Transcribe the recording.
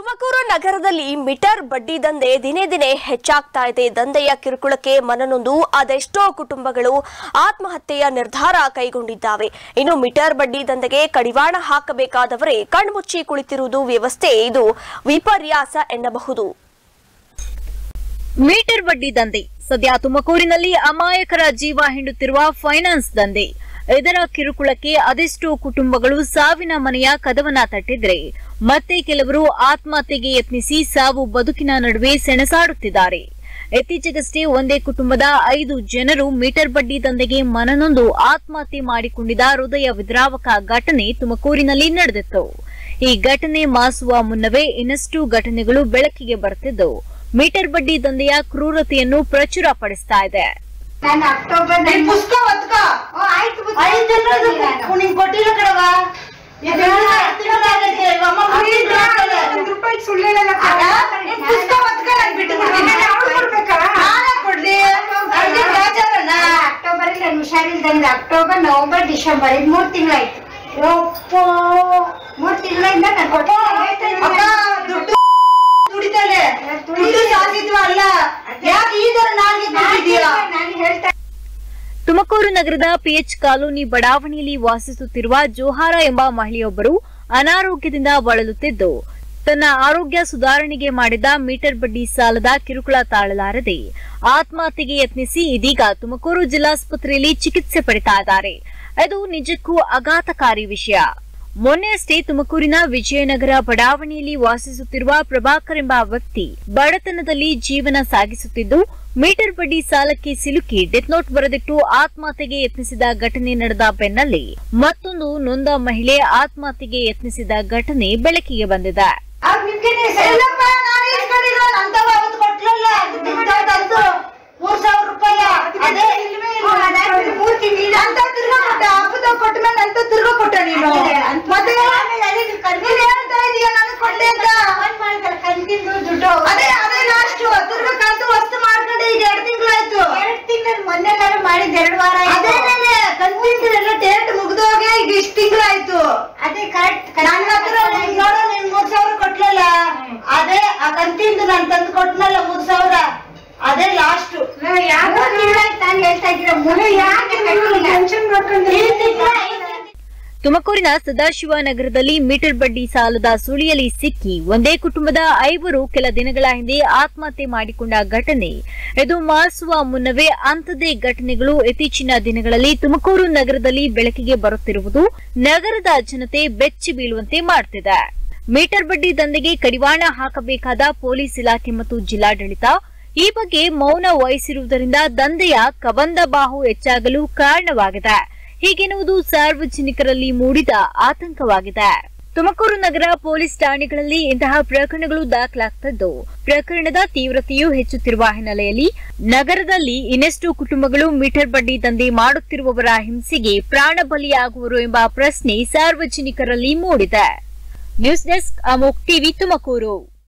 ತುಮಕೂರು ನಗರದಲ್ಲಿ ಮೀಟರ್ ಬಡ್ಡಿ ದಂಧೆ ದಿನೇ ದಿನೇ ಹೆಚ್ಚಾಗ್ತಾ ಇದೆ ದಂಧೆಯ ಕಿರುಕುಳಕ್ಕೆ ಮನನೊಂದು ಅದೆಷ್ಟೋ ಕುಟುಂಬಗಳು ಆತ್ಮಹತ್ಯೆಯ ನಿರ್ಧಾರ ಕೈಗೊಂಡಿದ್ದಾವೆ ಇನ್ನು ಮೀಟರ್ ಬಡ್ಡಿ ದಂಧೆಗೆ ಕಡಿವಾಣ ಹಾಕಬೇಕಾದವರೇ ಕಣ್ಮುಚ್ಚಿ ಕುಳಿತಿರುವುದು ವ್ಯವಸ್ಥೆ ಇದು ವಿಪರ್ಯಾಸ ಎನ್ನಬಹುದು ಮೀಟರ್ ಬಡ್ಡಿ ದಂಧೆ ಸದ್ಯ ತುಮಕೂರಿನಲ್ಲಿ ಅಮಾಯಕರ ಜೀವ ಹಿಂಡುತ್ತಿರುವ ಫೈನಾನ್ಸ್ ದಂಧೆ ಇದರ ಕಿರುಕುಳಕ್ಕೆ ಅದೆಷ್ಟೋ ಕುಟುಂಬಗಳು ಸಾವಿನ ಮನೆಯ ಕದವನ್ನ ತಟ್ಟಿದ್ರೆ ಮತ್ತೆ ಕೆಲವರು ಆತ್ಮಹತ್ಯೆಗೆ ಯತ್ನಿಸಿ ಸಾವು ಬದುಕಿನ ನಡುವೆ ಸೆಣಸಾಡುತ್ತಿದ್ದಾರೆ ಇತ್ತೀಚೆಗಷ್ಟೇ ಒಂದೇ ಕುಟುಂಬದ ಐದು ಜನರು ಮೀಟರ್ ಬಡ್ಡಿ ದಂಧೆಗೆ ಮನನೊಂದು ಆತ್ಮಹತ್ಯೆ ಮಾಡಿಕೊಂಡಿದ್ದ ಹೃದಯ ವಿದ್ರಾವಕ ಘಟನೆ ತುಮಕೂರಿನಲ್ಲಿ ನಡೆದಿತ್ತು ಈ ಘಟನೆ ಮಾಸುವ ಮುನ್ನವೇ ಇನ್ನಷ್ಟು ಘಟನೆಗಳು ಬೆಳಕಿಗೆ ಬರುತ್ತಿದ್ದು ಮೀಟರ್ ಬಡ್ಡಿ ದಂಧೆಯ ಕ್ರೂರತೆಯನ್ನು ಪ್ರಚುರಪಡಿಸ್ತಾ ಇದೆ ನಾನು ಅಕ್ಟೋಬರ್ ನೀನ್ ಪುಸ್ತಕ ಒತ್ಕ ಓ, ಆಯ್ತು ಬುದ್ಧಿ. ಐದ್ ಜನರದ್ದು ನಾನು. ನಿಂಗ್ ಕೊಟ್ಟಿಲ್ಲ ಕಣವ ಇದು ಎರಡು ತಿಂಗಳಾಗೈತೆ. ಅಮ್ಮ ಮುಗಿದ್ರು ಹಾಕಲ್ಲ. ಒಂದ್ ರೂಪಾಯಿ ಸುಳ್ಳು ಹೇಳಲ್ಲ ಅಲ್ಲ, ಕಣವ್ವ. ನೀನ್ ಪುಸ್ತಕ ಒತ್ಕ ನಾನ್ ಬಿಟ್ಟು ಬಿಡ್ತೀನಿ. ನಾನು ಅವ್ಳು ಕೊಡ್ಬೇಕಾ? ನಾನೇ ಕೊಡ್ಲಿ ಅಡ್ಗೆ ಬೇಜಾರನ? ನಾನು ಅಕ್ಟೋಬರ್ ಅಲ್ಲಿ ನಾನು ಹುಷಾರಿಲ್ದಂಗೆ ಅಕ್ಟೋಬರ್ ನವೆಂಬರ್ ಡಿಸೆಂಬರ್ ಇದು ಮೂರ್ ತಿಂಗಳಾಯ್ತು ಮೂರ್ ತಿಂಗಳಿಂದ ನಾನು ಕೊಟ್ಟೆ ಅಕ್ಕ, ದುಡ್ಡು ದುಡಿತಾಳೆ ದುಡ್ಡು ಸಾಧಿದ್ವ ಅಲ್ಲ ಯಾಕೆ ಈ ತರ ನಾಲ್ಗೆ ಕೊಟ್ಟಿದೀಯ ನಾನು ಹೇಳ್ತಾ ತುಮಕೂರು ನಗರದ ಪಿಎಚ್ ಕಾಲೋನಿ ಬಡಾವಣೆಯಲ್ಲಿ ವಾಸಿಸುತ್ತಿರುವ ಜೋಹಾರ ಎಂಬ ಮಹಿಳೆಯೊಬ್ಬರು ಅನಾರೋಗ್ಯದಿಂದ ಬಳಲುತ್ತಿದ್ದು ತನ್ನ ಆರೋಗ್ಯ ಸುಧಾರಣೆಗೆ ಮಾಡಿದ ಮೀಟರ್ ಬಡ್ಡಿ ಸಾಲದ ಕಿರುಕುಳ ತಾಳಲಾರದೆ ಆತ್ಮಹತ್ಯೆಗೆ ಯತ್ನಿಸಿ ಇದೀಗ ತುಮಕೂರು ಜಿಲ್ಲಾಸ್ಪತ್ರೆಯಲ್ಲಿ ಚಿಕಿತ್ಸೆ ಪಡಿತಾ ಇದ್ದಾರೆ ಅದು ನಿಜಕ್ಕೂ ಆಘಾತಕಾರಿ ವಿಷಯ ಮೊನ್ನೆಯಷ್ಟೇ ತುಮಕೂರಿನ ವಿಜಯನಗರ ಬಡಾವಣೆಯಲ್ಲಿ ವಾಸಿಸುತ್ತಿರುವ ಪ್ರಭಾಕರ್ ಎಂಬ ವ್ಯಕ್ತಿ ಬಡತನದಲ್ಲಿ ಜೀವನ ಸಾಗಿಸುತ್ತಿದ್ದು ಮೀಟರ್ ಬಡ್ಡಿ ಸಾಲಕ್ಕೆ ಸಿಲುಕಿ ಡೆತ್ ನೋಟ್ ಬರೆದಿಟ್ಟು ಆತ್ಮಹತ್ಯೆಗೆ ಯತ್ನಿಸಿದ ಘಟನೆ ನಡೆದ ಬೆನ್ನಲ್ಲೇ ಮತ್ತೊಂದು ನೊಂದ ಮಹಿಳೆ ಆತ್ಮಹತ್ಯೆಗೆ ಯತ್ನಿಸಿದ ಘಟನೆ ಬೆಳಕಿಗೆ ಬಂದಿದೆ ಅವ್ರು ನಿಮ್ಗೇನೆ ಇಲ್ಲಪ್ಪ, ನಾನು ಇಸ್ಕೊಂಡಿಲ್ಲ. ನಂತವ ಅವತ್ತು ಕೊಟ್ಲಲ್ಲ. ಇಂಥವ್ ತಂದು ಮೂರ್ ಸಾವಿರ ರೂಪಾಯಿ. ಅದೇ ಮೂರ್ ತಿಂಗಳಿಂದ ಅಂತ ತಿರ್ಗಾ ಕೊಟ್ಟ. ಹಬ್ಬದಾಗ ಕೊಟ್ಟ ಮೇಲೆ ನಂತ ತಿರ್ಗಾ ಕೊಟ್ಟ ನೀನು. ಮತ್ತೆ ನೀನ್ ಹೇಳ್ತಾ ಇದೀಯ ನನಗ್ ಕೊಟ್ಟೆ ಅಂತ. ಕಂತಿಂದು ದುಡ್ಡು ಅದೇ ಅದೇ ಲಾಸ್ಟ್ ತಿರ್ಗಾ ಕಂತು ವಸ್ತು ಮಾಡ್ಕೊಂಡೆ ಈಗ ಎರಡ್ ತಿಂಗಳಾಯ್ತು ಎರಡ್ ತಿಂಗಳು ಮೊನ್ನೆಲ್ಲಾರು ಮಾಡಿದ್ ಎರಡ್ ವಾರ ಆಯ್ತು. ಅದೇನೇನೆ ಕಂತಿಂದೆಲ್ಲ ಡೇಟ್ ಮುಗ್ದೋಗೆ ಈಗ ಇಷ್ಟ ತಿಂಗಳಾಯ್ತು ಅದೇ ಕರೆಕ್ಟ್ ನನ್ನ ಹತ್ರ ನೀನ್ ನೋಡು ನೀನ್ ಮೂರ್ ಸಾವಿರ ಕೊಟ್ಲಲ್ಲ ಅದೇ ಆ ಕಂತಿಂದು ನಾನ್ ತಂದು ಕೊಟ್ನಲ್ಲ ಮೂರ್ ಸಾವಿರ ಅದೇ ಲಾಸ್ಟ್ ಯಾಕೋ ತಿಂಗಳಾಯ್ತು ನಾನು ಹೇಳ್ತಾ ಇದ್ದೀರ ಮುನ್ನ ಯಾಕೆ ಟೆನ್ಷನ್ ಮಾಡ್ಕೊಂಡು ತುಮಕೂರಿನ ಸದಾಶಿವ ನಗರದಲ್ಲಿ ಮೀಟರ್ ಬಡ್ಡಿ ಸಾಲದ ಸುಳಿಯಲ್ಲಿ ಸಿಕ್ಕಿ ಒಂದೇ ಕುಟುಂಬದ ಐವರು ಕೆಲ ದಿನಗಳ ಹಿಂದೆ ಆತ್ಮಹತ್ಯೆ ಮಾಡಿಕೊಂಡ ಘಟನೆ ಇದು ಮಾಸುವ ಮುನ್ನವೇ ಅಂಥದ್ದೇ ಘಟನೆಗಳು ಇತ್ತೀಚಿನ ದಿನಗಳಲ್ಲಿ ತುಮಕೂರು ನಗರದಲ್ಲಿ ಬೆಳಕಿಗೆ ಬರುತ್ತಿರುವುದು ನಗರದ ಜನತೆ ಬೆಚ್ಚಿ ಬೀಳುವಂತೆ ಮಾಡುತ್ತಿದೆ ಮೀಟರ್ ಬಡ್ಡಿ ದಂಧೆಗೆ ಕಡಿವಾಣ ಹಾಕಬೇಕಾದ ಪೊಲೀಸ್ ಇಲಾಖೆ ಮತ್ತು ಜಿಲ್ಲಾಡಳಿತ ಈ ಬಗ್ಗೆ ಮೌನ ವಹಿಸಿರುವುದರಿಂದ ದಂಧೆಯ ಕಬಂದ ಬಾಹು ಹೆಚ್ಚಾಗಲು ಕಾರಣವಾಗಿದೆ ಹೀಗೆನ್ನುವುದು ಸಾರ್ವಜನಿಕರಲ್ಲಿ ಮೂಡಿದ ಆತಂಕವಾಗಿದೆ ತುಮಕೂರು ನಗರ ಪೊಲೀಸ್ ಠಾಣೆಗಳಲ್ಲಿ ಇಂತಹ ಪ್ರಕರಣಗಳು ದಾಖಲಾಗ್ತಿದ್ದು ಪ್ರಕರಣದ ತೀವ್ರತೆಯೂ ಹೆಚ್ಚುತ್ತಿರುವ ಹಿನ್ನೆಲೆಯಲ್ಲಿ ನಗರದಲ್ಲಿ ಇನ್ನೆಷ್ಟು ಕುಟುಂಬಗಳು ಮೀಟರ್ ಬಡ್ಡಿ ದಂಧೆ ಮಾಡುತ್ತಿರುವವರ ಹಿಂಸೆಗೆ ಪ್ರಾಣ ಬಲಿಯಾಗುವರು ಎಂಬ ಪ್ರಶ್ನೆ ಸಾರ್ವಜನಿಕರಲ್ಲಿ ಮೂಡಿದೆ ನ್ಯೂಸ್ ಡೆಸ್ಕ್ ಅಮೋಕ್ ಟಿವಿ ತುಮಕೂರು